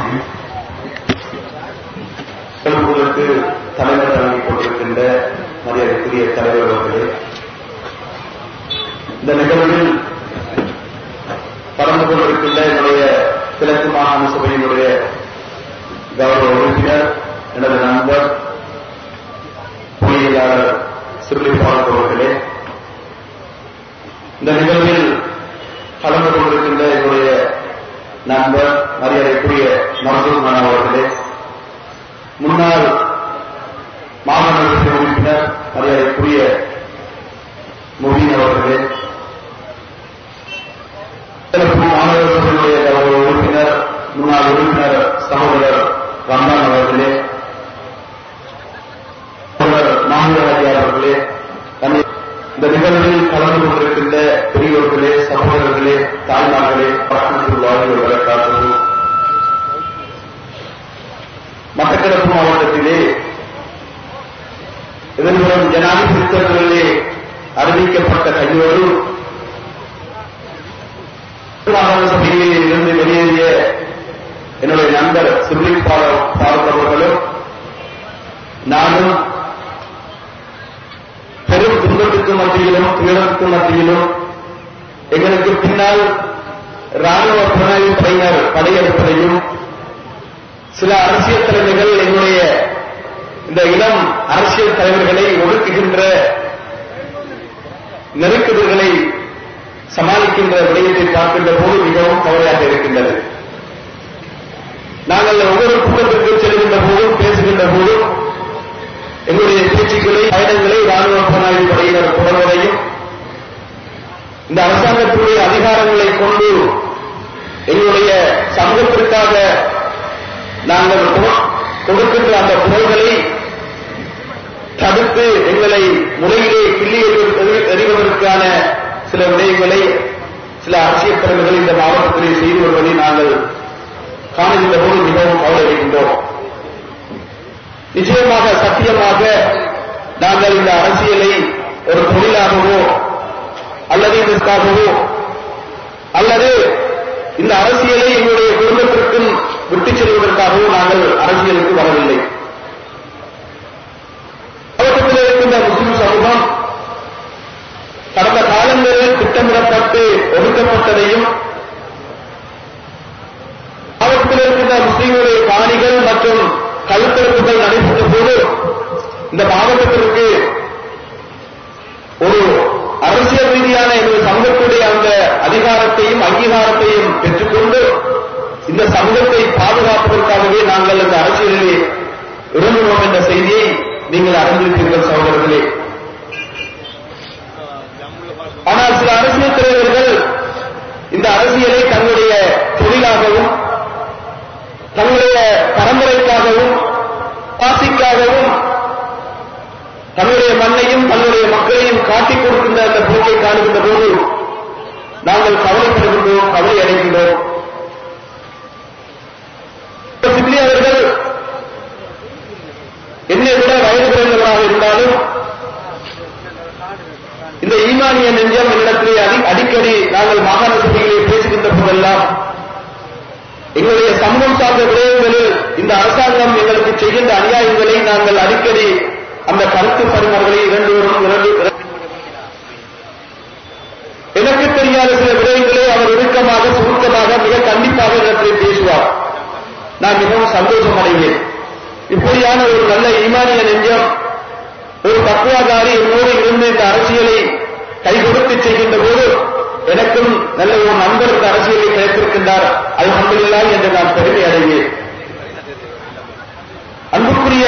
உங்களுக்கு தலைவர் வழங்கிக் கொண்டிருக்கின்ற மரியாதைக்குரிய தலைவர் அவர்களே இந்த நிகழ்வில் கலந்து கொண்டிருக்கின்ற என்னுடைய கிழக்கு மாகாண சபையினுடைய கௌரவ உறுப்பினர் எனது நண்பர் பொறியியலாளர் சிறுலி பாலக் அவர்களே இந்த நிகழ்வில் கலந்து கொண்டிருக்கின்ற என்னுடைய நண்பர் மரியாதைக்குரிய மருதூர் மன அவர்களே முன்னாள் மாமன்ற உறுப்பினர் மரியாதைக்குரிய முபீன் அவர்களே சிறப்பு மாணவர்களுடைய கௌரவ உறுப்பினர் முன்னாள் உறுப்பினர் சகோதரர் ரம்தான் அவர்களே சகோதரர் மாநிலவாதியார் அவர்களே தன்னை இந்த நிகழ்வில் கலந்து கொண்டிருக்கின்ற பெரியோர்களே சகோதரர்களே தாய்மார்களே பரமத்துள்ளாரி வரக்காகவும் மட்டக்களப்பு மாவட்டத்திலே எதிர்வரும் ஜனாதிபதி தேர்தலிலே அறிவிக்கப்பட்ட கையோடு மாகாண சபையிலே இருந்து வெளியேறிய என்னுடைய நண்பர் சிறுலி பார்ப்பவர்களும் நானும் பெரும் துன்பத்துக்கு மத்தியிலும் துயரத்துக்கு மத்தியிலும் எங்களுக்கு பின்னால் ராணுவ புலனாய்வு படையினர் படையெடுப்பதையும் சில அரசியல் தலைவர்கள் எங்களுடைய இந்த இளம் அரசியல் தலைவர்களை ஒடுக்குகின்ற நெருக்குதல்களை சமாளிக்கின்ற விடயத்தை பார்க்கின்ற போது மிகவும் கவலையாக இருக்கின்றது நாங்கள் ஒவ்வொரு கூட்டத்திற்கு செல்கின்ற போதும் பேசுகின்ற போதும் எங்களுடைய பேச்சுக்களை பயணங்களை ராணுவ புலனாய்வு படையினர் தொடர்வதையும் இந்த அரசாங்கத்துடைய அதிகாரங்களை கொண்டு எங்களுடைய சமூகத்திற்காக நாங்கள் கொடுக்கின்ற அந்த குரல்களை தடுத்து எங்களை முறையிலே கிள்ளி எறிவதற்கான சில விடயங்களை சில அரசியல் தலைவர்கள் இந்த மாவட்டத்திலே செய்து வருவதை நாங்கள் காணுகின்ற போது மிகவும் கவலை அடைகின்றோம் நிச்சயமாக சத்தியமாக நாங்கள் இந்த அரசியலை ஒரு தொழிலாகவோ அல்லது இதற்காகவோ அல்லது இந்த அரசியலை எங்களுடைய குடும்பத்திற்கும் விட்டுச் செல்வதற்காகவோ நாங்கள் அரசியலுக்கு வரவில்லை மாவட்டத்தில் இருக்கின்ற முஸ்லிம் சமூகம் கடந்த காலங்களில் திட்டமிடப்பட்டு ஒதுக்கப்பட்டதையும் மாவட்டத்தில் இருக்கின்ற முஸ்லிம்களுடைய காணிகள் மற்றும் கழுத்தெடுப்புகள் நடைபெற்ற போது இந்த மாவட்டத்திற்கு ஒரு அரசியல் ரீதியான எங்கள் சமூகத்துடைய அந்த அதிகாரத்தையும் அங்கீகாரத்தையும் பெற்றுக்கொண்டு இந்த சமூகத்தை பாதுகாப்பதற்காகவே நாங்கள் இந்த அரசியலிலே இறங்குவோம் என்ற செய்தியை நீங்கள் அறிந்திருப்பீர்கள் சகோதரர்களே ஆனால் சில அரசியல் தலைவர்கள் இந்த அரசியலை தங்களுடைய தொழிலாகவும் தங்களுடைய பரம்பரைக்காகவும் பாசிக்காகவும் தன்னுடைய மண்ணையும் தன்னுடைய மக்களையும் காட்டிக் கொடுக்கின்ற அந்த போக்கை காணுகின்ற போது நாங்கள் கவலைப்படுகின்றோம் கவலை அடைகின்றோம் சிப்லி அவர்கள் என்னை விட வயது குறைந்தவராக இருந்தாலும் இந்த ஈமானிய நெஞ்சம் என்னிடத்திலே அடிக்கடி நாங்கள் மாகாண சபையிலே பேசுகின்ற போதெல்லாம் எங்களுடைய சமூகம் சார்ந்த விடயங்களில் இந்த அரசாங்கம் எங்களுக்கு செய்கின்ற அநியாயங்களை நாங்கள் அடிக்கடி அந்த கருத்து பரிமாறுகளை இரண்டுவரும் இரண்டு எனக்கு தெரியாத சில விடயங்களை அவர் இறுக்கமாக சுருக்கமாக மிக கண்டிப்பாக இடத்திலே பேசுவார் நான் மிகவும் சந்தோஷம் அடைவேன் இப்படியான ஒரு நல்ல ஈமானிய நெஞ்சம் ஒரு தத்துவாதாரி என்னோடு இருந்து இந்த அரசியலை கை கொடுத்து செய்கின்ற போது எனக்கும் நல்ல ஒரு நண்பர் இந்த அரசியலை கிடைத்திருக்கின்றார் அல்ஹம்துலில்லாஹ் என்று நான் பெருமை அடைவேன் அன்புக்குரிய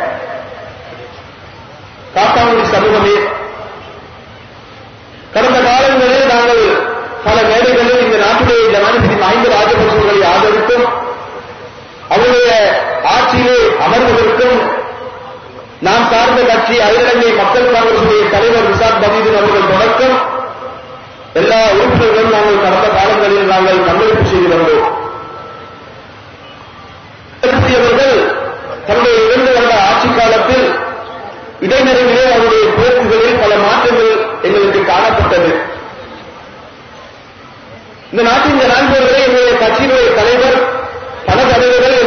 காத்தாங்குடி சமூகமே கடந்த காலங்களில் நாங்கள் பல மேடைகளில் இந்த நாட்டிலே ஜனாதிபதி மஹிந்த ராஜபக்சர்களை ஆதரித்தும் அவருடைய ஆட்சியிலே அமர்வதற்கும் நாம் சார்ந்த கட்சி அகிலங்கை மக்கள் காங்கிரசுடைய தலைவர் விசாத் பதீதன் அவர்கள் தொடக்கம் எல்லா உறுப்பினர்களும் நாங்கள் கடந்த காலங்களில் நாங்கள் பங்களிப்பு செய்து வந்தோம் அவர்கள் தன்னுடைய இரண்டு வருட ஆட்சி காலத்தில் இடைநிலையிலே அவருடைய போக்குகளில் பல மாற்றங்கள் எங்களுக்கு காணப்பட்டது இந்த நாட்டின் ஜனாதிபதிகளை எங்களுடைய கட்சியினுடைய தலைவர் பல தலைவர்கள்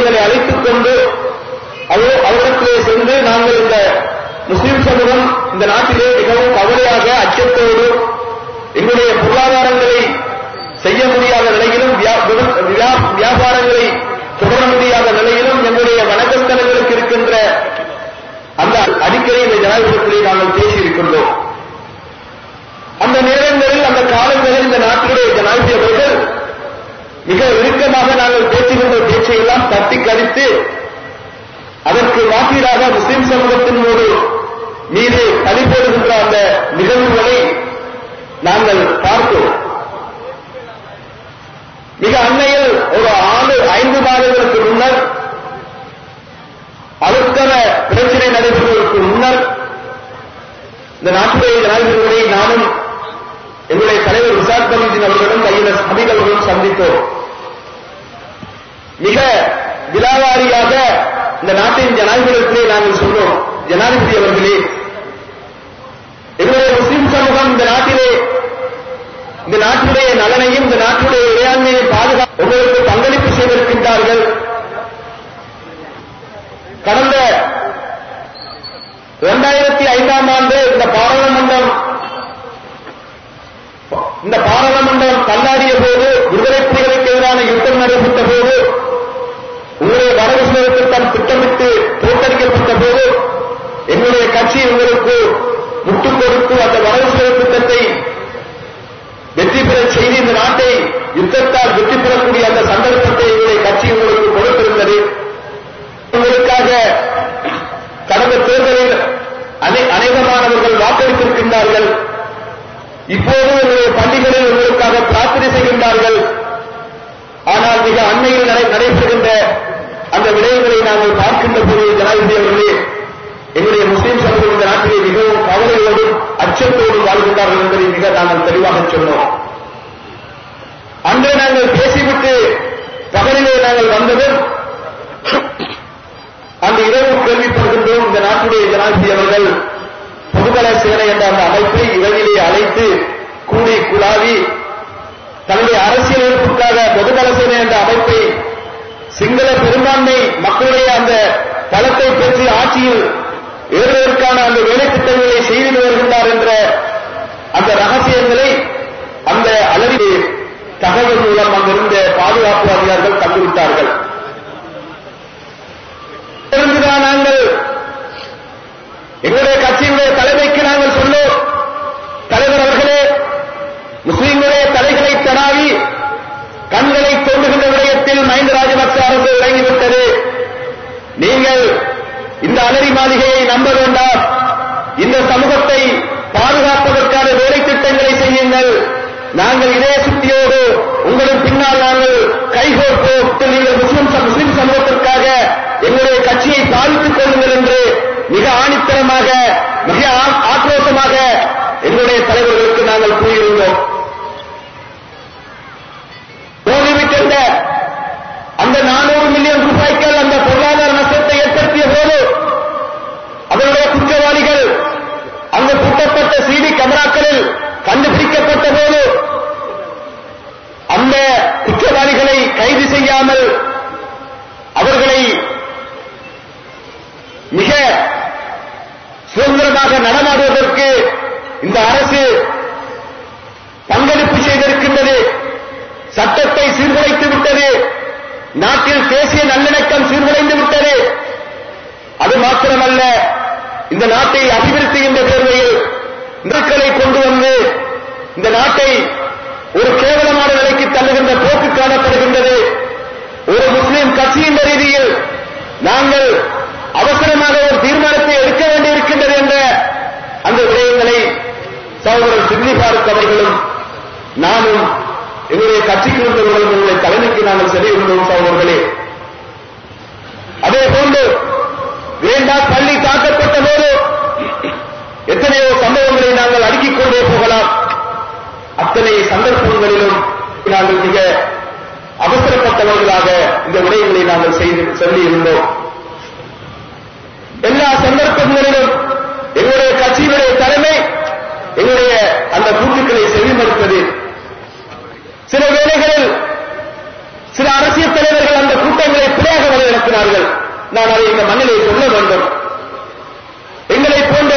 நாங்கள் இந்த முஸ்லிம் சமூகம் இந்த நாட்டிலே மிகவும் கவலையாக அச்சத்தோடு எங்களுடைய பொருளாதாரங்களை செய்ய முடியாத நிலையிலும் வியா- வியா- வியாபாரங்களை தொடர முடியாத நிலையிலும் எங்களுடைய வணக்கஸ்தலங்களுக்கு இருக்கின்ற அந்த அடிக்கடி இந்த ஜனாதிபதியை நாங்கள் பேசியிருக்கின்றோம் அந்த நேரங்களில் அந்த காலங்களில் இந்த நாட்டினுடைய ஜனாதிபதி அவர்கள் மிக இறுக்கமாக நாங்கள் பேசுகின்ற பேச்சை எல்லாம் தட்டி கழித்து அதற்கு மாற்றீடாக முஸ்லிம் சமூகத்தின் ஒரு மீது பழி போடுகின்ற அந்த நிகழ்வுகளை நாங்கள் பார்த்தோம் மிக அண்மையில் ஒரு ஆண்டு ஐந்து மாதங்களுக்கு முன்னர் அழுத்தர பிரச்சனை நடைபெறுவதற்கு முன்னர் இந்த நாட்டுடைய ஜனாதிபதிகளை நானும் எங்களுடைய தலைவர் விசாத் பமீதின் அவர்களும் கையில் ஹபீப் அவர்களும் சந்தித்தோம் மிக விலாவாரியாக இந்த நாட்டின் ஜனாதிபதிகளே நாங்கள் சொன்னோம் ஜனாதிபதி அவர்களே எங்களுடைய முஸ்லிம் சமூகம் இந்த நாட்டிலே இந்த நாட்டுடைய நலனையும் இந்த நாட்டுடைய இறையாண்மையை பாதுகாப்பு உங்களுக்கு பங்களிப்பு செய்திருக்கின்றார்கள் கடந்த இரண்டாயிரத்தி ஐந்தாம் ஆண்டு இந்த பாராளுமன்றம் இந்த பாராளுமன்றம் தள்ளாடிய போது விடுதலை புலிகளுக்கு எதிரான யுத்தம் நடைபெற்ற போது உங்களுடைய வரவு செலவு திட்டம் திட்டமிட்டு தோற்கடிக்கப்பட்ட போது எங்களுடைய கட்சி உங்களுக்கு முட்டுக் கொடுத்து அந்த வரவு செலவு திட்டத்தை வெற்றி பெற செய்து இந்த நாட்டை யுத்தத்தால் வெற்றி பெறக்கூடிய அந்த சந்தர்ப்பத்தை எங்களுடைய கட்சி உங்களுக்கு கொடுத்திருந்தது உங்களுக்காக கடந்த தேர்தலில் அனை- அநேகமானவர்கள் வாக்களித்திருக்கின்றார்கள் இப்போது உங்களுடைய பள்ளிகளில் உங்களுக்காக பிரார்த்தனை செய்கின்றார்கள் ஆனால் மிக அண்மையில் நடை- நடைபெறுகின்ற அந்த விடயங்களை நாங்கள் பார்க்கின்ற போது ஜனாதிபதி அவர்களே எங்களுடைய முஸ்லிம் சமூகம் இந்த நாட்டிலே மிகவும் கவலையோடும் அச்சத்தோடும் வாழ்கின்றார்கள் என்பதை மிக நாங்கள் தெளிவாக சொன்னோம் அன்று நாங்கள் பேசிவிட்டு பகலிலே நாங்கள் வந்ததும் அந்த இரவு கேள்விப்படுகின்றோம் இந்த நாட்டுடைய ஜனாதிபதி அவர்கள் பொதுபல சேனை என்ற அந்த அமைப்பை இரவிலே அழைத்து கூடி குழாவி தன்னுடைய அரசியல் எதிர்ப்புக்காக பொதுபல சேனை என்ற அமைப்பை சிங்கள பெரும்பான்மை மக்களுடைய அந்த பலத்தை பெற்று ஆட்சியில் ஏறுவதற்கான அந்த வேலை திட்டங்களை செய்து வருகின்றார் என்ற அந்த ரகசியங்களை அந்த அளவில் தகவல் மூலம் அங்கிருந்த பாதுகாப்பு அதிகாரிகள் கண்டுவிட்டார்கள் இருந்துதான் நாங்கள் எங்களுடைய கட்சியினுடைய தலைமைக்கு நாங்கள் சொன்னோம் தலைவர் அவர்களே முஸ்லிம்களுடைய தலைகளை தடாவி கண்களை தோன்றுகின்ற விடயத்தில் மஹிந்த ராஜபக்ச அரசு இறங்கிவிட்டது நீங்கள் இந்த அலரி மாளிகையை நம்ப வேண்டாம் இந்த சமூகத்தை பாதுகாப்பதற்கான வேலை திட்டங்களை செய்யுங்கள் நாங்கள் இதே சுத்தியோடு உங்களின் பின்னால் நாங்கள் கைகோர்ப்போம் நீங்கள் முஸ்லிம் ச- முஸ்லிம் சமூகத்திற்காக எங்களுடைய கட்சியை பாதித்துக் கொள்ளுங்கள் என்று மிக ஆணித்தரமாக மிக ஆ- ஆக்ரோஷமாக எங்களுடைய தலைவர்களுக்கு நாங்கள் கூறியிருந்தோம் போதிவிட்டிருந்த அந்த நானூறு மில்லியன் ரூபாய்க்கு அந்த பொருளாதார நஷ்டத்தை ஏற்படுத்திய போது அதனுடைய குற்றவாளிகள் அங்கு பூட்டப்பட்ட சிடி கேமராக்களில் கண்டுபிடிக்கப்பட்ட போது அந்த குற்றவாளிகளை கைது செய்யாமல் அவர்களை மிக சுதந்திரமாக நடமாடுவதற்கு இந்த அரசு பங்களிப்பு செய்திருக்கின்றது சட்டத்தை சீர்குலைத்து விட்டது நாட்டில் தேசிய நல்லிணக்கம் சீர்குலைந்து விட்டது அது மாத்திரமல்ல இந்த நாட்டை அபிவிருத்தியின் பேர்வையில் நெருக்கலை கொண்டு வந்து இந்த நாட்டை ஒரு கேவலமான நிலைக்கு தள்ளுகின்ற போக்கு காணப்படுகின்றது ஒரு முஸ்லிம் கட்சியின் ரீதியில் நாங்கள் அவசரமாக ஒரு தீர்மானத்தை எடுக்க வேண்டியிருக்கின்றது என்ற அந்த விடயங்களை சகோதரர் சிந்தி பாரத் அவர்களும் நானும் எங்களுடைய கட்சிக்கு இருந்தவர்களும் எங்களுடைய தலைமைக்கு நாங்கள் செல்லியிருந்தோம் சகோதரர்களே அதே போன்று வேண்டா பள்ளி தாக்கப்பட்ட போது எத்தனையோ சம்பவங்களை நாங்கள் அடுக்கிக் கொண்டே போகலாம் அத்தனை சந்தர்ப்பங்களிலும் நாங்கள் மிக அவசரப்பட்டவர்களாக இந்த விடயங்களை நாங்கள் செய்து சொல்லி இருந்தோம் எல்லா சந்தர்ப்பங்களிலும் எங்களுடைய கட்சியினுடைய தலைமை எங்களுடைய அந்த கூட்டுக்களை செவிமறுத்தது சில வேளைகளில் சில அரசியல் தலைவர்கள் அந்த கூட்டங்களை பிழையாக வழிநடத்தினார்கள் நான் அதை இந்த மண்ணிலே சொல்ல வேண்டும்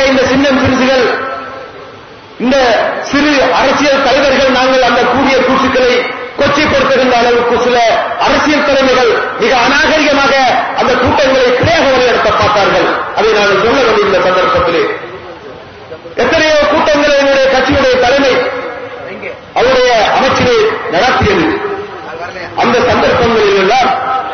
இந்த சின்னம் சிறுசுகள் இந்த சிறு அரசியல் தலைவர்கள் நாங்கள் அந்த கூடிய கூற்றுக்களை கொச்சைப்படுத்துகின்ற அளவுக்கு சில அரசியல் தலைமைகள் மிக அநாகரிகமாக அந்த கூட்டங்களை பிழையாக வழிநடத்த பார்த்தார்கள் அதை நாங்கள் சொல்ல வேண்டிய இந்த சந்தர்ப்பத்திலே எத்தனையோ கூட்டங்களை என்னுடைய கட்சியுடைய தலைமை அவருடைய அமைச்சரை நடத்தியது அந்த சந்தர்ப்பங்களில் எல்லாம்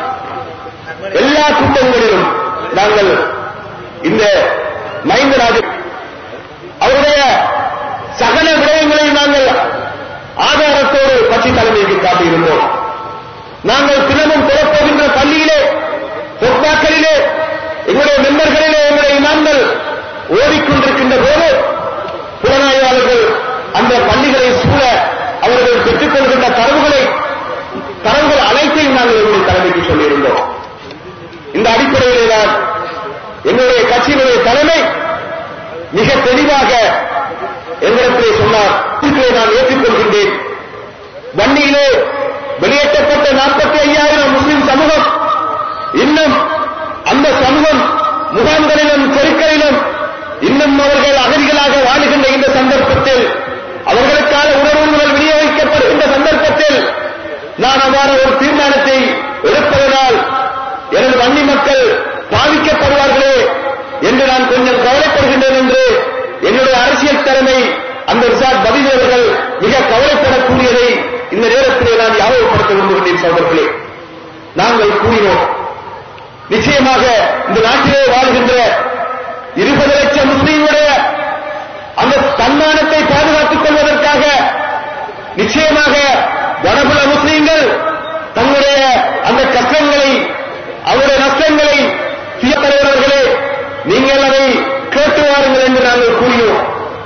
எல்லா கூட்டங்களிலும் நாங்கள் இந்த மைந்தராஜ் அவருடைய சகல விடயங்களை நாங்கள் ஆதாரத்தோடு கட்சி தலைமைக்கு காட்டியிருந்தோம் நாங்கள் தினமும் திறப்போகின்ற பள்ளியிலே பொற்பாக்களிலே எங்களுடைய மெம்பர்களிலே எங்களுடைய இமாம்கள் ஓடிக்கொண்டிருக்கின்ற போது புலனாய்வாளர்கள் அந்த பள்ளிகளை சூழ அவர்கள் பெற்றுக்கொள்கின்ற தரவுகளை தரவுகள் அனைத்தையும் நாங்கள் எங்களுடைய தலைமைக்கு சொல்லியிருந்தோம் இந்த அடிப்படையிலே தான் எங்களுடைய கட்சியினுடைய தலைமை மிக தெளிவாக எங்களிடத்திலே சொன்னார் இதுகளை நான் ஏற்றுக்கொள்கின்றேன் வன்னியிலே வெளியேற்றப்பட்ட நாற்பத்தி ஐயாயிரம் முஸ்லிம் சமூகம் இன்னும் அந்த சமூகம் முகாம்களிலும் தெருக்களிலும் இன்னும் அவர்கள் அகதிகளாக வாழுகின்ற இந்த சந்தர்ப்பத்தில் அவர்களுக்கான உணர்வுகள் விநியோகிக்கப்படுகின்ற சந்தர்ப்பத்தில் நான் அவ்வாறு ஒரு தீர்மானத்தை எடுப்பதனால் எனது வன்னி மக்கள் பாதிக்கப்படுவார்களே என்று நான் கொஞ்சம் கவலைப்படுகின்றேன் என்று என்னுடைய அரசியல் தலைமை அந்த ரிசார்ட் பதில் அவர்கள் மிக கவலைப்படக்கூடியதை இந்த நேரத்திலே நான் ஞாபகப்படுத்த விரும்புகின்றேன் சகோதரர்களே நாங்கள் கூறினோம் நிச்சயமாக இந்த நாட்டிலே வாழ்கின்ற இருபது லட்சம் முஸ்லீம்களுடைய அந்த தன்மானத்தை பாதுகாத்துக் கொள்வதற்காக நிச்சயமாக வடபுல முஸ்லீம்கள் தங்களுடைய அந்த கஷ்டங்களை அவருடைய நஷ்டங்களை சுய தலைவர்களே நீங்கள் அதை கேட்டு வாருங்கள் என்று நாங்கள் கூறினோம்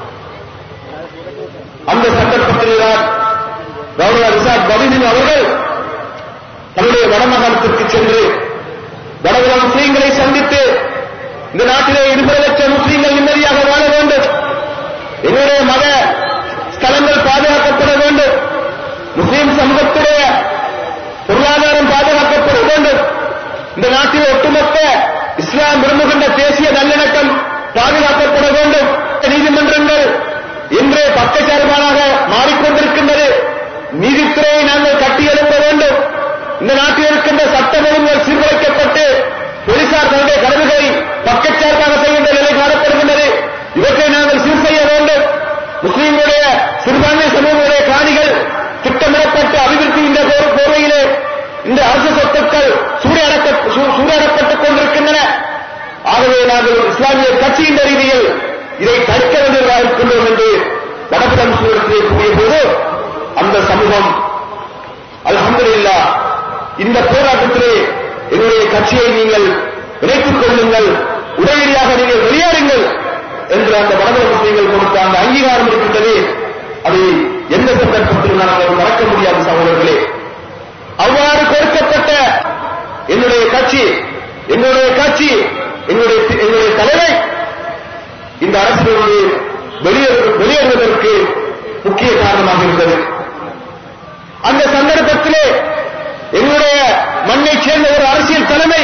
அந்த சந்தர்ப்பத்தில் தான் கௌரவ ரிசாத் பதீன் அவர்கள் தன்னுடைய வடமாகாணத்திற்கு சென்று வடபுல முஸ்லீம்களை சந்தித்து இந்த நாட்டிலே இருபது லட்சம் முஸ்லீம்கள் நிம்மதியாக வாழ வேண்டும் எங்களுடைய மத ஸ்தலங்கள் பாதுகாக்கப்பட வேண்டும் முஸ்லீம் சமூகத்துடைய பொருளாதாரம் பாதுகாக்கப்பட வேண்டும் இந்த நாட்டில் ஒட்டுமொத்த இஸ்லாம் விரும்புகின்ற தேசிய நல்லிணக்கம் பாதுகாக்கப்பட வேண்டும் நீதிமன்றங்கள் இன்று பக்கச்சார்பானாக மாறிக்கொண்டிருக்கின்றது நீதித்துறையை நாங்கள் கட்டியெழுப்ப வேண்டும் இந்த நாட்டில் இருக்கின்ற சட்டம் ஒழுங்குகள் சீர்குலைக்கப்பட்டு போலீசார் தன்னுடைய கடமைகளை பக்கச்சார்பாக செய்கின்ற நிலை காணப்படுகின்றது இவற்றை நாங்கள் சீர் செய்ய வேண்டும் முஸ்லீம்களுடைய சிறுபான்மை சமூகங்களுடைய காணிகள் திட்டமிடப்பட்டு அபிவிருத்தி இந்த போர்வையிலே இந்த அரசு சொத்துக்கள் சூறையடக்க சூறையடப்பட்டுக் கொண்டிருக்கின்றன ஆகவே நாங்கள் இஸ்லாமிய கட்சியின் ரீதியில் இதை தடுக்க வேண்டியதாக இருக்கின்றோம் என்று வடபுலம் சூழத்திலே கூறிய போது அந்த சமூகம் அல்ஹம்துலில்லா இந்த போராட்டத்திலே என்னுடைய கட்சியை நீங்கள் இணைத்துக் கொள்ளுங்கள் உடனடியாக நீங்கள் வெளியேறுங்கள் என்று அந்த வடபுல முஸ்லீம்கள் கொடுத்த அந்த அங்கீகாரம் இருக்கின்றது அதை எந்த சந்தர்ப்பத்திலும் நாங்கள் மறக்க முடியாத சகோதரர்களே அவ்வாறு கொடுக்கப்பட்ட என்னுடைய கட்சி என்னுடைய கட்சி என்னுடைய என்னுடைய தலைமை இந்த அரசிலிருந்து வெளியேறு வெளியேறுவதற்கு முக்கிய காரணமாக இருந்தது அந்த சந்தர்ப்பத்திலே எங்களுடைய மண்ணைச் சேர்ந்த ஒரு அரசியல் தலைமை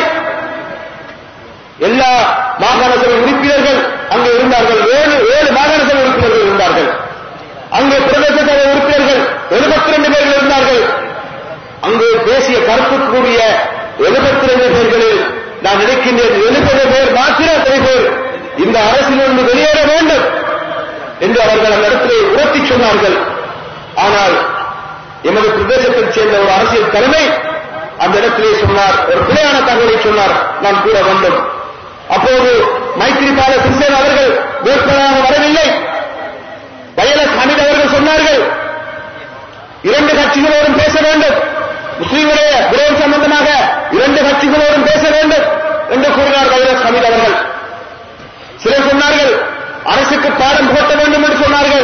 எல்லா மாகாண சபை உறுப்பினர்கள் அங்கே இருந்தார்கள் ஏழு ஏழு மாகாண சபை உறுப்பினர்கள் இருந்தார்கள் அங்கே பிரதேச சபை உறுப்பினர்கள் எழுபத்தி ரெண்டு பேர்கள் இருந்தார்கள் அங்கு பேசிய கருத்துக்குரிய எழுபத்தி ரெண்டு பேர்களில் நான் நினைக்கின்றேன் எழுபது பேர் மாத்திரம் அத்தனை பேர் இந்த அரசிலிருந்து வெளியேற வேண்டும் என்று அவர்கள் அந்த இடத்திலே உரத்தி சொன்னார்கள் ஆனால் எமது பிரதேசத்தைச் சேர்ந்த ஒரு அரசியல் தலைமை அந்த இடத்திலே சொன்னார் ஒரு பிழையான தகவலை சொன்னார் நான் கூற வேண்டும் அப்போது மைத்திரிபால சிறிசேன அவர்கள் வேட்பாளராக வரவில்லை வயலஸ் ஹமீத் அவர்கள் சொன்னார்கள் இரண்டு கட்சிகளோடும் பேச வேண்டும் முஸ்லீம்களுடைய விரோதம் சம்பந்தமாக இரண்டு கட்சிகளோடும் பேச வேண்டும் என்று கூறினார் வைரஸ் ஹமீத் அவர்கள் சிலர் சொன்னார்கள் அரசுக்கு பாடம் புகட்ட வேண்டும் என்று சொன்னார்கள்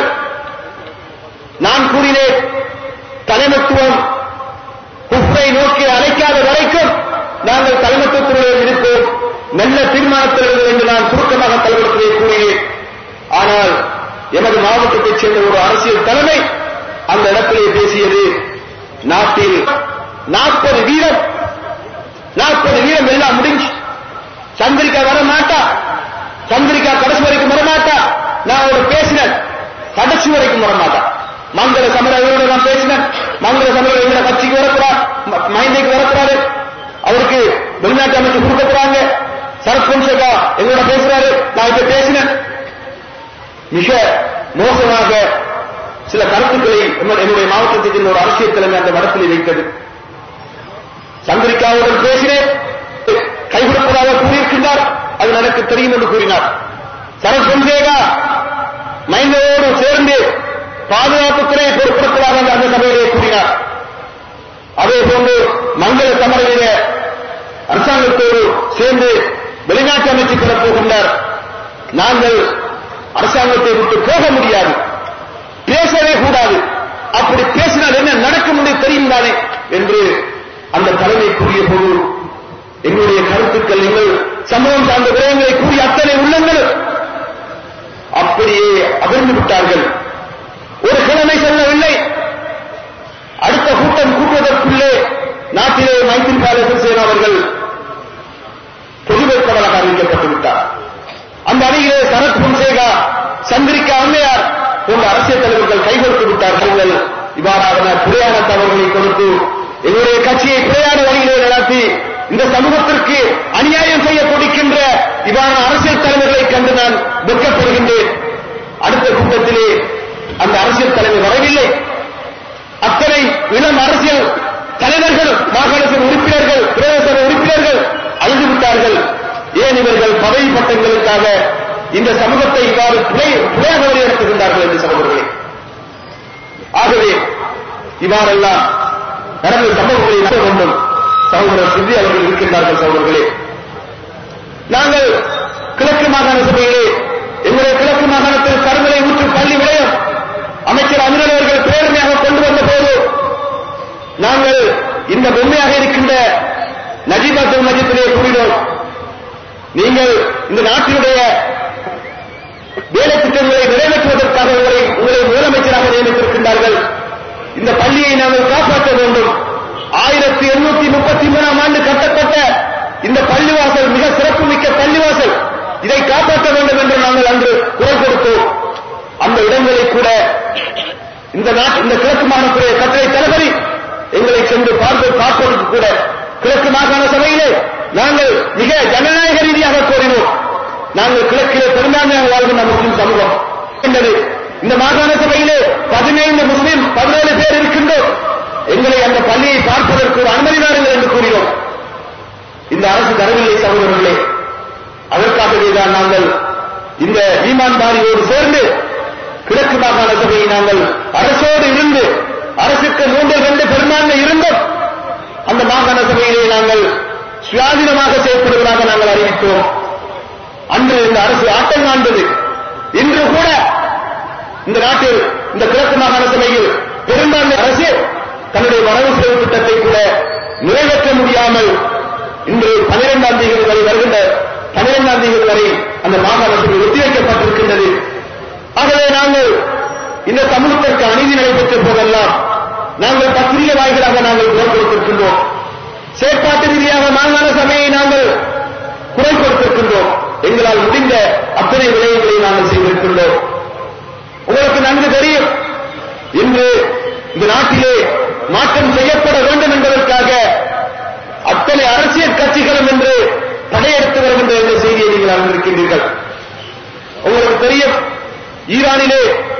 நான் கூறினேன் தலைமத்துவம் குப்பை நோக்கி அழைக்காத வரைக்கும் நாங்கள் தலைமத்துவத்திலே இருப்போம் நல்ல தீர்மானத்தில் என்று நான் சுருக்கமாக தலைவரத்திலே கூறினேன் ஆனால் எமது மாவட்டத்தைச் சேர்ந்த ஒரு அரசியல் தலைமை அந்த இடத்திலே பேசியது நாட்டில் நாற்பது வீதம் நாற்பது வீதம் எல்லாம் முடிஞ்சு சந்திரிக்கா வர மாட்டா சந்திரிக்கா கடைசி வரைக்கும் வர மாட்டா கடைசி வரைக்கும் வரமாட்டான் மங்கள சமரங்களோட நான் பேசினேன் மங்கள சமரம் எங்களோட கட்சிக்கு வரக்கூடாது மைந்தைக்கு வரக்கூடாது அவருக்கு வெளிநாட்டு அமைச்சு கொடுக்க போறாங்க சரத் பொன்சேகா எங்களோட பேசுறாரு நான் இப்ப பேசினேன் மிக மோசமாக சில கருத்துக்களை என்னுடைய என்னுடைய மாவட்டத்தின் ஒரு அரசியல் தலைமை அந்த மடத்தில் வைத்தது சந்திரிகாவுடன் பேசினேன் கைவிடுப்பதாக கூறியிருக்கின்றார் அது எனக்கு தெரியும் என்று கூறினார் சரத் பொன்சேகா மைந்தோடு சேர்ந்து பாதுகாப்புத்துறை பொறுப்படுத்துவதாக அந்த அந்த சபையிலே கூறினார் அதே போன்று மங்கள சமரையில அரசாங்கத்தோடு சேர்ந்து வெளிநாட்டு அமைச்சு பெறப் போகின்றார் நாங்கள் அரசாங்கத்தை விட்டு போக முடியாது பேசவே கூடாது அப்படி பேசினால் என்ன நடக்கும் என்று தெரியும் தானே என்று அந்த தலைமை கூறிய போது எங்களுடைய கருத்துக்கள் எங்கள் சமூகம் சார்ந்த விடயங்களை கூறிய அத்தனை உள்ளங்கள் அப்படியே அகர்ந்து விட்டார்கள் ஒரு கிழமை செல்லவில்லை அடுத்த கூட்டம் கூட்டுவதற்குள்ளே நாட்டிலே மைத்திரிபால சிறிசேனா அவர்கள் பொது வேட்பாளராக அறிவிக்கப்பட்டு விட்டார் அந்த அணியிலே சரத் பொன்சேகா சந்திரிகா அம்மையார் போன்ற அரசியல் தலைவர்கள் கைகொடுத்து விட்டார்கள் இவ்வாறான பிழையான தவறுகளை கொடுத்து எங்களுடைய கட்சியை பிழையான வழியிலே நடத்தி இந்த சமூகத்திற்கு அநியாயம் செய்ய துடிக்கின்ற இவ்வாறான அரசியல் தலைவர்களை கண்டு நான் வெட்கப்படுகின்றேன் அடுத்த கூட்டத்திலே அந்த அரசியல் தலைவர் வரவில்லை அத்தனை இளம் அரசியல் தலைவர்கள் மாகாண சபை உறுப்பினர்கள் பிரதேச சபை உறுப்பினர்கள் அழுது விட்டார்கள் ஏன் இவர்கள் பதவி பட்டங்களுக்காக இந்த சமூகத்தை இவ்வாறு பிழை பிழையாக வழிநடத்துகின்றார்கள் என்று சகோதரர்களே ஆகவே இவ்வாறெல்லாம் நடந்த சம்பவங்களை நடத்த வேண்டும் சகோதரர் சிந்தி அவர்கள் இருக்கின்றார்கள் சகோதரர்களே நாங்கள் கிழக்கு மாகாண சபையிலே எங்களுடைய கிழக்கு மாகாணத்தில் கருமலை ஊற்று பள்ளி விளையம் அமைச்சர் அமிரல் அவர்கள் பிரேரணையாக கொண்டு வந்த போது நாங்கள் இந்த பொம்மையாக இருக்கின்ற நஜீபாத்துல் மஜித்திலே கூறினோம் நீங்கள் இந்த நாட்டினுடைய வேலை திட்டங்களை நிறைவேற்றுவதற்காக உங்களை உங்களை முதலமைச்சராக நியமித்திருக்கின்றார்கள் இந்த பள்ளியை நாங்கள் காப்பாற்ற வேண்டும் ஆயிரத்தி எண்ணூத்தி முப்பத்தி மூணாம் ஆண்டு கட்டப்பட்ட இந்த பள்ளிவாசல் மிக சிறப்புமிக்க பள்ளிவாசல் இதை காப்பாற்ற வேண்டும் என்று நாங்கள் அன்று குரல் கொடுத்தோம் அந்த இடங்களை கூட இந்த நாட்டு இந்த கிழக்கு மாகாணத்துடைய கட்டளை தளபதி எங்களை சென்று பார்த்து பார்ப்பதற்கு கூட கிழக்கு மாகாண சபையிலே நாங்கள் மிக ஜனநாயக ரீதியாக கோரினோம் நாங்கள் கிழக்கிலே பெரும்பான்மையாக வாழ்கின்ற முஸ்லிம் சமூகம் என்றது இந்த மாகாண சபையிலே பதினைந்து முஸ்லிம் பதினேழு பேர் இருக்கின்றோம் எங்களை அந்த பள்ளியை பார்ப்பதற்கு ஒரு அனுமதி தாருங்கள் என்று கூறினோம் இந்த அரசு தரவில்லை சகோதரர்களே அதற்காகவே தான் நாங்கள் இந்த ஈமான் பாரியோடு சேர்ந்து கிழக்கு மாகாண சபையை நாங்கள் அரசோடு இருந்து அரசுக்கு மூன்று ரெண்டு பெரும்பான்மை இருந்தும் அந்த மாகாண சபையிலே நாங்கள் சுயாதீனமாக செயல்படுவதாக நாங்கள் அறிவித்தோம் அன்று இந்த அரசு ஆட்டம் காண்பது இன்று கூட இந்த நாட்டில் இந்த கிழக்கு மாகாண சபையில் பெரும்பான்மை அரசு தன்னுடைய வரவு செலவு திட்டத்தை கூட நிறைவேற்ற முடியாமல் இன்று பனிரெண்டாம் தேதி வரை வருகின்ற பனிரெண்டாம் தேதி வரை அந்த மாகாண சபை ஒத்திவைக்கப்பட்டிருக்கின்றது ஆகவே நாங்கள் இந்த சமூகத்திற்கு அநீதி நடைபெற்ற போதெல்லாம் நாங்கள் பத்திரிகை வாய்களாக நாங்கள் குரல் கொடுத்திருக்கின்றோம் செயற்பாட்டு ரீதியாக மாகாண சபையை நாங்கள் குரல் கொடுத்திருக்கின்றோம் எங்களால் முடிந்த அத்தனை விடயங்களை நாங்கள் செய்திருக்கின்றோம் உங்களுக்கு நன்கு தெரியும் இன்று இந்த நாட்டிலே மாற்றம் செய்யப்பட வேண்டும் என்பதற்காக அத்தனை அரசியல் கட்சிகளும் என்று படையெடுத்து வருகின்ற என்ற செய்தியை நீங்கள் அறிந்திருக்கின்றீர்கள் உங்களுக்கு தெரியும் ஈரானிலே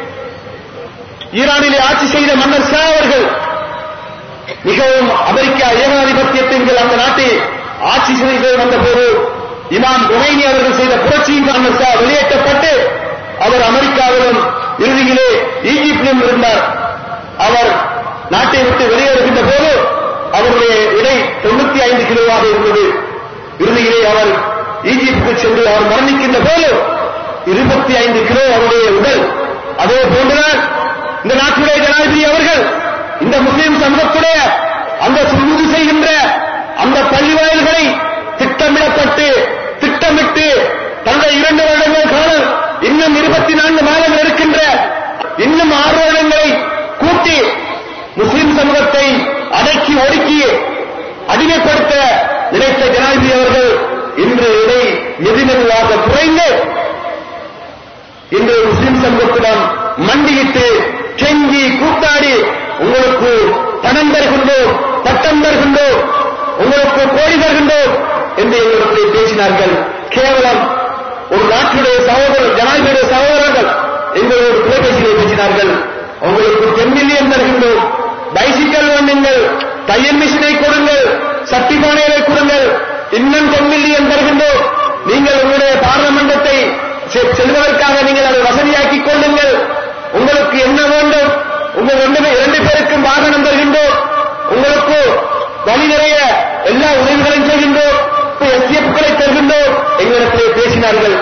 ஈரானிலே ஆட்சி செய்த மன்னர் ஷா அவர்கள் மிகவும் அமெரிக்கா ஏகாதிபத்தியத்தின் கீழ் அந்த நாட்டை ஆட்சி செய்து வந்தபோது இமாம் குமைனி அவர்கள் செய்த புரட்சியின் மன்னர் ஷா வெளியேற்றப்பட்டு அவர் அமெரிக்காவிலும் இறுதியிலே ஈஜிப்திலும் இருந்தார் அவர் நாட்டை விட்டு வெளியேறுகின்ற போது அவருடைய எடை தொண்ணூத்தி ஐந்து கிலோவாக இருந்தது இறுதியிலே அவர் ஈஜிப்துக்கு சென்று அவர் மரணிக்கின்ற போது இருபத்தி ஐந்து கிலோ அவருடைய உடல் அதே போன்றுதான் இந்த நாட்டுடைய ஜனாதிபதி அவர்கள் இந்த முஸ்லிம் சமூகத்துடைய அந்த சுருதி செய்கின்ற அந்த பள்ளி வாயில்களை திட்டமிடப்பட்டு திட்டமிட்டு தங்கள் இரண்டு வருடங்கள் காலம் இன்னும் இருபத்தி நான்கு மாதங்கள் இருக்கின்ற இன்னும் ஆறு வருடங்களை கூட்டி முஸ்லிம் சமூகத்தை அடக்கி ஒடுக்கி அடிமைப்படுத்த நினைத்த ஜனாதிபதி அவர்கள் இன்று இதை மெதுமெதுவாக குறைந்து இன்று முஸ்லிம் சமூகத்திடம் மண்டியிட்டு கெஞ்சி கூத்தாடி உங்களுக்கு பணம் தருகின்றோம் பட்டம் தருகின்றோம் உங்களுக்கு கோடி தருகின்றோம் என்று எங்களிடத்தில் பேசினார்கள் கேவலம் ஒரு நாட்டுடைய சகோதரர் ஜனாதிபதியுடைய சகோதரர்கள் எங்களோடு தொலைபேசியிலே பேசினார்கள் உங்களுக்கு டென் மில்லியன் தருகின்றோம் பைசிக்கல் வண்ணுங்கள் தையல் மிஷினை கொடுங்கள் சட்டி பானைகளை கொடுங்கள் இன்னும் டென் மில்லியன் தருகின்றோம் நீங்கள் உங்களுடைய பார்லமெண்டத்தை செ- செல்வதற்காக நீங்கள் அதை வசதியாக்கிக் கொள்ளுங்கள் உங்களுக்கு என்ன வேண்டும் உங்கள் ரெண்டு பே- இரண்டு பேருக்கும் வாகனம் தருகின்றோம் உங்களுக்கு வழி நிறைய எல்லா உதவிகளையும் செய்கின்றோம் எஸ்டிஎஃப்களை தருகின்றோம் எங்களிடத்திலே பேசினார்கள்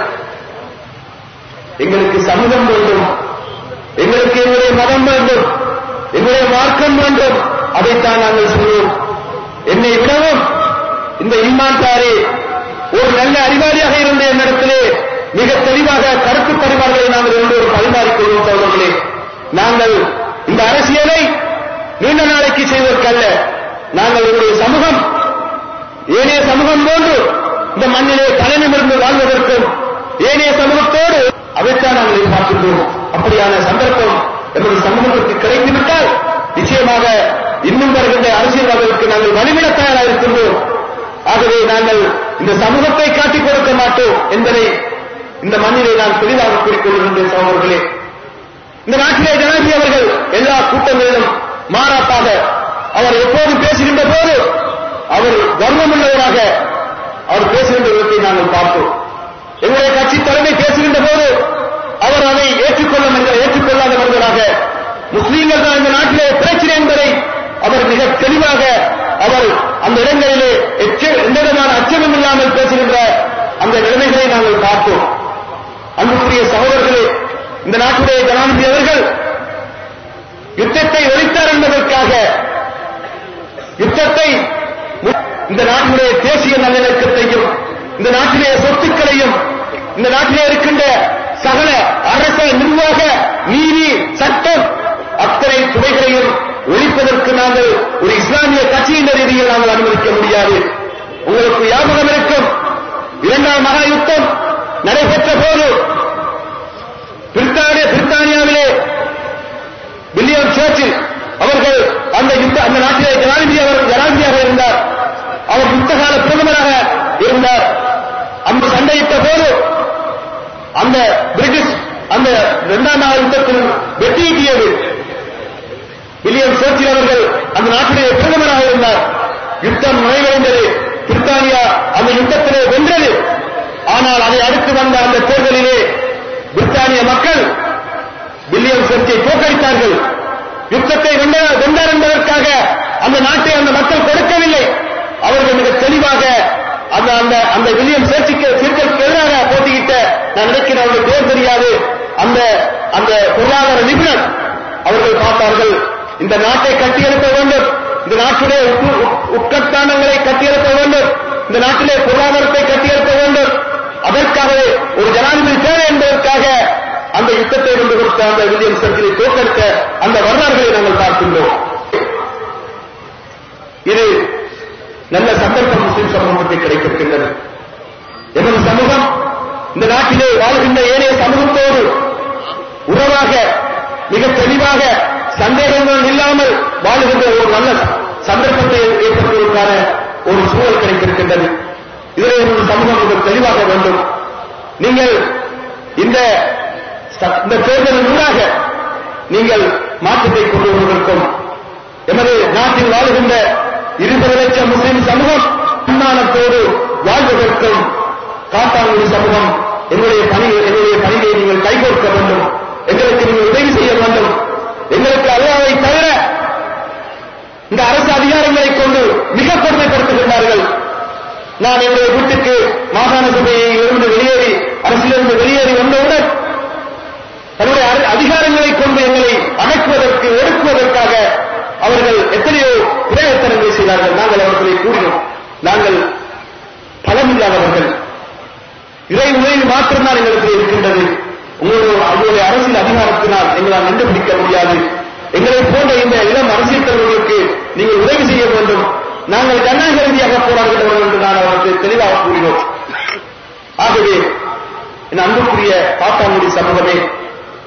எங்களுக்கு சமூகம் வேண்டும் எங்களுக்கு எங்களுடைய மதம் வேண்டும் எங்களுடைய மார்க்கம் வேண்டும் அதைத்தான் நாங்கள் சொல்வோம் என்னை விடவும் இந்த இம்மான்தாரே ஒரு நல்ல அறிவாளியாக இருந்த என்னிடத்திலே மிக தெளிவாக கருத்து பரிமாறுகளை நாங்கள் எல்லோரும் பரிமாறிக்கொள்வோம் சோழர்களே நாங்கள் இந்த அரசியலை நீண்ட நாளைக்கு செய்வதற்கல்ல நாங்கள் எங்களுடைய சமூகம் ஏனைய சமூகம் போன்று இந்த மண்ணிலே தலைநிமிர்ந்து வாழ்வதற்கும் ஏனைய சமூகத்தோடு அதைத்தான் நாங்கள் எதிர்பார்க்கின்றோம் அப்படியான சந்தர்ப்பம் எமது சமூகத்திற்கு கிடைத்துவிட்டால் நிச்சயமாக இன்னும் வருகின்ற அரசியல்வாதிகளுக்கு நாங்கள் வழிவிட தயாராக இருக்கின்றோம் ஆகவே நாங்கள் இந்த சமூகத்தை காட்டிக் கொடுக்க மாட்டோம் என்பதை இந்த மண்ணிலே நான் தெளிவாக கூறிக்கொள்கின்றேன் சகோதரர்களே இந்த நாட்டிலே ஜனாதிபதி அவர்கள் எல்லா கூட்டங்களிலும் மாறாப்பாக அவர் எப்போதும் பேசுகின்ற போது அவர் கர்வமுள்ளவராக அவர் பேசுகின்ற விதத்தை நாங்கள் பார்த்தோம் எங்களுடைய கட்சி தலைமை பேசுகின்ற போது அவர் அதை ஏற்றுக்கொள்ள மனிதர் ஏற்றுக்கொள்ளாத மனிதராக முஸ்லீம்கள் தான் இந்த நாட்டிலே பிரச்சனை என்பதை அவர் மிக தெளிவாக அவர் அந்த இடங்களிலே எச்ச- எந்த விதமான அச்சமும் இல்லாமல் பேசுகின்ற அந்த நிலைமைகளை நாங்கள் பார்த்தோம் அன்புக்குரிய சகோதரர்களே இந்த நாட்டுடைய ஜனாதிபதி அவர்கள் யுத்தத்தை ஒழித்தார் என்பதற்காக யுத்தத்தை மு- இந்த நாட்டினுடைய தேசிய நல்லிணக்கத்தையும் இந்த நாட்டிலே சொத்துக்களையும் இந்த நாட்டிலே இருக்கின்ற சகல அரச நிர்வாக நீதி சட்டம் அத்தனை துறைகளையும் ஒழிப்பதற்கு நாங்கள் ஒரு இஸ்லாமிய கட்சியின் ரீதியில் நாங்கள் அனுமதிக்க முடியாது உங்களுக்கு ஞாபகம் இருக்கும் இரண்டாம் மகா யுத்தம் நடைபெற்ற போது பிரித்தானிய பிரித்தானியாவிலே வில்லியம் சர்ச்சில் அவர்கள் அந்த யுத்த அந்த நாட்டிலே ஜனாதிபதி அவர் ஜனாதிபதியாக இருந்தார் அவர் யுத்த கால பிரதமராக இருந்தார் அந்த சண்டையிட்ட போது அந்த பிரிட்டிஷ் அந்த இரண்டாம் நாள் யுத்தத்தில் வெட்டியிட்டியது வில்லியம் சர்ச்சில் அவர்கள் அந்த நாட்டிலே பிரதமராக இருந்தார் யுத்தம் நிறைவடைந்தது பிரித்தானியா அந்த யுத்தத்திலே வென்றது ஆனால் அதை அடுத்து வந்த அந்த தேர்தலிலே பிரித்தானிய மக்கள் வில்லியம் சர்ச்சை தோற்கடித்தார்கள் யுத்தத்தை வென்ற- வென்றார் என்பதற்காக அந்த நாட்டை அந்த மக்கள் கொடுக்கவில்லை அவர்கள் மிக தெளிவாக அந்த அந்த அந்த வில்லியம் சர்ச்சுக்கு சிறுகளுக்கு எதிராக போட்டியிட்ட நான் நினைக்கிறேன் அவர்கள் பேர் தெரியாது அந்த அந்த பொருளாதார நிபுணர் அவர்கள் பார்த்தார்கள் இந்த நாட்டை கட்டியெழுப்ப வேண்டும் இந்த நாட்டுடைய உட்கு- உட்- உட்கட்டானங்களை கட்டியெழுப்ப வேண்டும் இந்த நாட்டிலே பொருளாதாரத்தை கட்டியெழுப்ப வேண்டும் அதற்காகவே ஒரு ஜனாதிபதி தேவை என்பதற்காக அந்த யுத்தத்தை வென்று கொடுத்த அந்த வில்லியம் சர்ச்சிலை தோற்கடித்த அந்த வரலாறுகளை நாங்கள் பார்க்கின்றோம் இது நல்ல சந்தர்ப்பம் முஸ்லிம் சமூகத்தை கிடைத்திருக்கின்றது எமது சமூகம் இந்த நாட்டிலே வாழ்கின்ற ஏனைய சமூகத்தோடு உறவாக மிக தெளிவாக சந்தேகங்கள் இல்லாமல் வாழுகின்ற ஒரு நல்ல சந்தர்ப்பத்தை ஏற்படுத்துவதற்கான ஒரு சூழல் கிடைத்திருக்கின்றது இதிலே ஒரு சமூகம் மிக தெளிவாக வேண்டும் நீங்கள் இந்த ச- இந்த தேர்தலின் ஊடாக நீங்கள் மாற்றத்தை கொண்டு வருவதற்கும் எமது நாட்டில் வாழுகின்ற இருபது லட்சம் முஸ்லிம் சமூகம் சன்மானத்தோடு வாழ்வதற்கும் காத்தாங்குடி சமூகம் எங்களுடைய பணி எங்களுடைய பணியை நீங்கள் கைகோர்க்க வேண்டும் எங்களுக்கு நீங்கள் உதவி செய்ய வேண்டும் எங்களுக்கு அல்லாவை தவிர இந்த அரசு அதிகாரங்களை கொண்டு மிக கொடுமைப்படுத்துகின்றார்கள் நான் என்னுடைய வீட்டுக்கு மாகாண சபையில் இருந்து வெளியேறி அரசிலிருந்து வெளியேறி வந்தவுடன் தன்னுடைய அதி- அதிகாரங்களை கொண்டு எங்களை அடக்குவதற்கு ஒடுக்குவதற்காக அவர்கள் எத்தனையோ பிரயத்தனங்களை செய்தார்கள் நாங்கள் அவர்களை கூறினோம் நாங்கள் பலமில்லாதவர்கள் இறை உதவி மாற்றம்தான் எங்களுக்கு இருக்கின்றது உங்களுடைய உங்களுடைய அரசியல் அதிகாரத்தினால் எங்களால் கண்டுபிடிக்க முடியாது எங்களை போன்ற இந்த இளம் அரசியல் தலைவர்களுக்கு நீங்கள் உதவி செய்ய வேண்டும் நாங்கள் ஜனநாயக ரீதியாக போராடுகிறவர்கள் என்று நான் அவருக்கு தெளிவாக கூறினோம் ஆகவே என் அன்புக்குரிய காத்தாங்குடி சமூகமே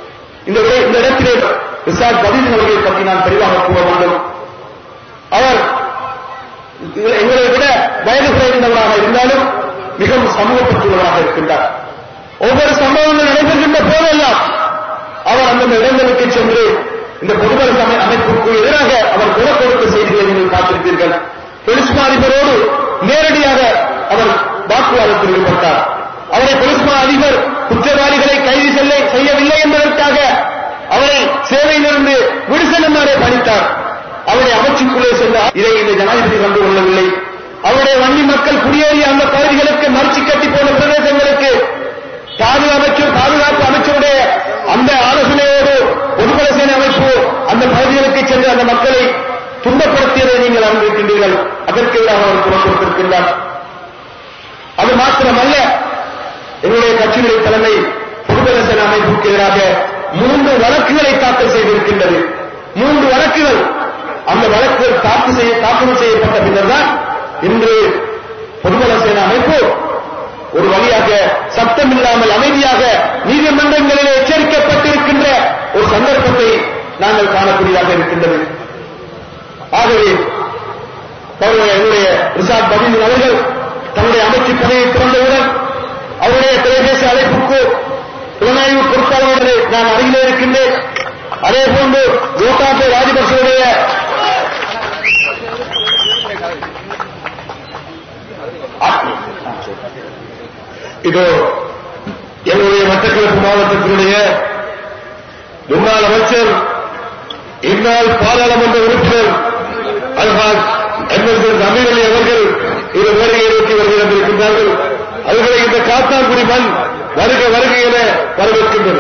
இந்த விட- இந்த இடத்திலே ரிசாத் பதில் அவர்களை பற்றி நான் தெளிவாக கூற வேண்டும் அவர் எங்களை விட வயது குறைந்தவராக இருந்தாலும் மிகவும் சமூகப்பட்டுள்ளவராக இருக்கின்றார் ஒவ்வொரு சம்பவங்கள் நடைபெறுகின்ற போதெல்லாம் அவர் அந்தந்த இடங்களுக்கு சென்று இந்த பொதுபல சம- அமைப்புக்கு எதிராக அவர் குரல் கொடுத்த செய்திகளை நீங்கள் பார்த்திருப்பீர்கள் பொலிஸ்மா அதிபரோடு நேரடியாக அவர் வாக்குவாதத்தில் ஈடுபட்டார் அவரை பொலிஸ்மா அதிபர் குற்றவாளிகளை கைது செல்ல செய்யவில்லை என்பதற்காக அவரை சேவையிலிருந்து விடுசெல்லுமாறே பணித்தார் அவருடைய அமைச்சுக்குள்ளே சென்ற இதை இந்த ஜனாதிபதி கண்டு கொள்ளவில்லை அவருடைய வன்னி மக்கள் குடியேறிய அந்த பகுதிகளுக்கு மறுச்சி கட்டி போன பிரதேசங்களுக்கு பாதுகாப்பு பாதுகாப்பு அமைச்சருடைய அந்த ஆலோசனையோடு பொதுபல சேனை அமைப்பு அந்த பகுதிகளுக்கு சென்று அந்த மக்களை துன்பப்படுத்தியதை நீங்கள் அறிந்திருக்கின்றீர்கள் அதற்கு எதிராக அவர் குரல் கொடுத்திருக்கின்றார் அது மாத்திரமல்ல எங்களுடைய கட்சிகளின் தலைமை பொதுபல சேனை அமைப்புக்கு எதிராக மூன்று வழக்குகளை தாக்கல் செய்திருக்கின்றது மூன்று வழக்குகள் அந்த வழக்குகள் தாக்கல் செய்ய தாக்கல் செய்யப்பட்ட பின்னர் தான் இன்று பொதுபல சேனை அமைப்பு ஒரு வழியாக சத்தம் இல்லாமல் அமைதியாக நீதிமன்றங்களிலே எச்சரிக்கப்பட்டிருக்கின்ற ஒரு சந்தர்ப்பத்தை நாங்கள் காணக்கூடியதாக இருக்கின்றது ஆகவே தன்னுடைய என்னுடைய ரிசாத் பதில் அவர்கள் தன்னுடைய அமைச்சு பணியை திறந்தவுடன் அவருடைய தொலைபேசி அழைப்புக்கு புலனாய்வு பொறுப்பாளர்களே நான் அருகிலே இருக்கின்றேன் அதே போன்று கோட்டாபே ராஜபக்சேவுடைய இதோ எங்களுடைய மட்டக்களப்பு மாவட்டத்தினுடைய முன்னாள் அமைச்சர் இந்நாள் பாராளுமன்ற உறுப்பினர் அல்ஹாஜ் எம்எஸ்எஸ் அமீர் அலி அவர்கள் இரு வருகையை நோக்கி வருகை வந்திருக்கின்றார்கள் அவர்களை இந்த காத்தாங்குடி மண் வருக வருக என வரவேற்கின்றது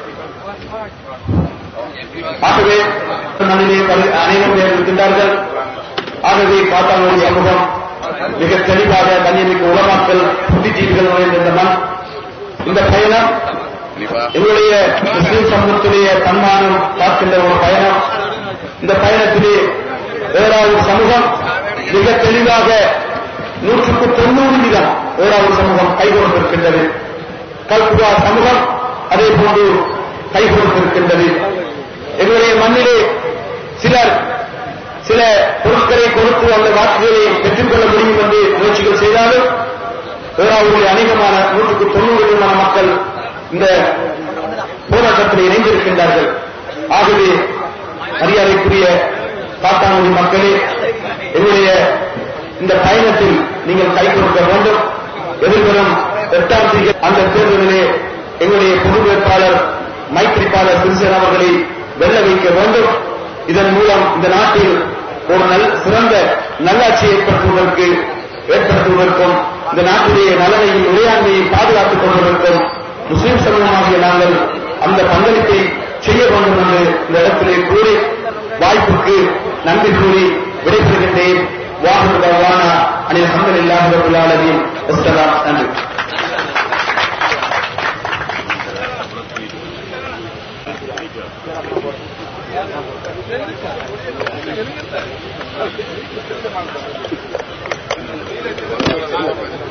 ஆகவே மண்ணிலே பல- அனைவரும் இருக்கின்றார்கள் ஆகவே காத்தாங்குடி சமூகம் மிக தெளிவாக கண்ணியமிக்க உலமாக்கல் புத்திஜீவிகள் நுழைந்த இந்த மண் இந்த பயணம் எங்களுடைய முஸ்லிம் சமூகத்துடைய தன்மானம் பார்க்கின்ற ஒரு பயணம் இந்த பயணத்திலே ஏழாவது சமூகம் மிக தெளிவாக நூற்றுக்கு தொண்ணூறு வீதம் ஏழாவது சமூகம் கைகொடுத்திருக்கின்றது கல்புகா சமூகம் அதே போன்று கைகொடுத்திருக்கின்றது எங்களுடைய மண்ணிலே சிலர் சில பொருட்களை கொடுத்து அந்த வாக்குகளை பெற்றுக்கொள்ள முடியும் என்று முயற்சிகள் செய்தாலும் பேராவூரில் அநேகமான நூற்றுக்கு தொண்ணூறு விதமான மக்கள் இந்த போராட்டத்தில் இணைந்திருக்கின்றார்கள் ஆகவே மரியாதைக்குரிய காத்தாங்குடி மக்களே என்னுடைய இந்த பயணத்தில் நீங்கள் கை கொடுக்க வேண்டும் எதிர்வரும் எட்டாம் தேதி அந்த தேர்தலிலே எங்களுடைய பொது வேட்பாளர் மைத்திரிபாலர் சிறிசேன அவர்களை வெல்ல வைக்க வேண்டும் இதன் மூலம் இந்த நாட்டில் ஒரு நல் சிறந்த நல்லாட்சியை ஏற்படுத்துவதற்கு ஏற்படுத்துவதற்கும் இந்த நாட்டுடைய நலனையும் இறையாண்மையை பாதுகாத்துக் கொள்வதற்கும் முஸ்லிம் சமூகமாகிய நாங்கள் அந்த பங்களிப்பை செய்ய வேண்டும் என்று இந்த இடத்திலே கூறி வாய்ப்புக்கு நன்றி கூறி விடைபெறுகின்றேன் வாஹு தவானா அனில் ஹம்மன் இல்லாஹ் ரபுல் ஆலமீன் வஸ்ஸலாம் நன்றி Thank you.